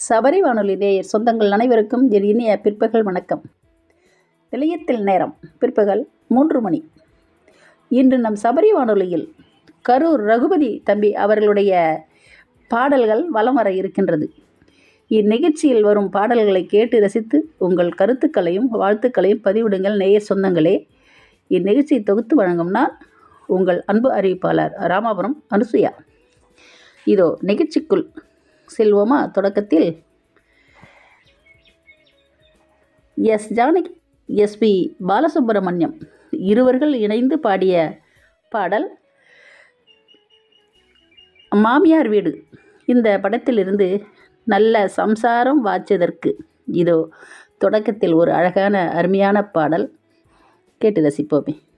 சபரி வானொலி நேயர் சொந்தங்கள் அனைவருக்கும் என் இனிய பிற்பகல் வணக்கம் நிலையத்தில் நேரம் பிற்பகல் மூன்று மணி இன்று நம் சபரி வானொலியில் கரூர் ரகுபதி தம்பி அவர்களுடைய பாடல்கள் வலம் வர இருக்கின்றது இந்நிகழ்ச்சியில் வரும் பாடல்களை கேட்டு ரசித்து உங்கள் கருத்துக்களையும் வாழ்த்துக்களையும் பதிவிடுங்கள் நேயர் சொந்தங்களே இந்நிகழ்ச்சியை தொகுத்து வழங்கும் நான் உங்கள் அன்பு அறிவிப்பாளர் ராமாபுரம் அனுசுயா இதோ நிகழ்ச்சிக்குள் செல்வோமா தொடக்கத்தில் எஸ் ஜானகி எஸ்பி பாலசுப்ரமணியம் இருவர்கள் இணைந்து பாடிய பாடல் மாமியார் வீடு இந்த படத்திலிருந்து நல்ல சம்சாரம் வாய்ச்சதற்கு இதோ தொடக்கத்தில் ஒரு அழகான அருமையான பாடல் கேட்டு ரசிப்போமே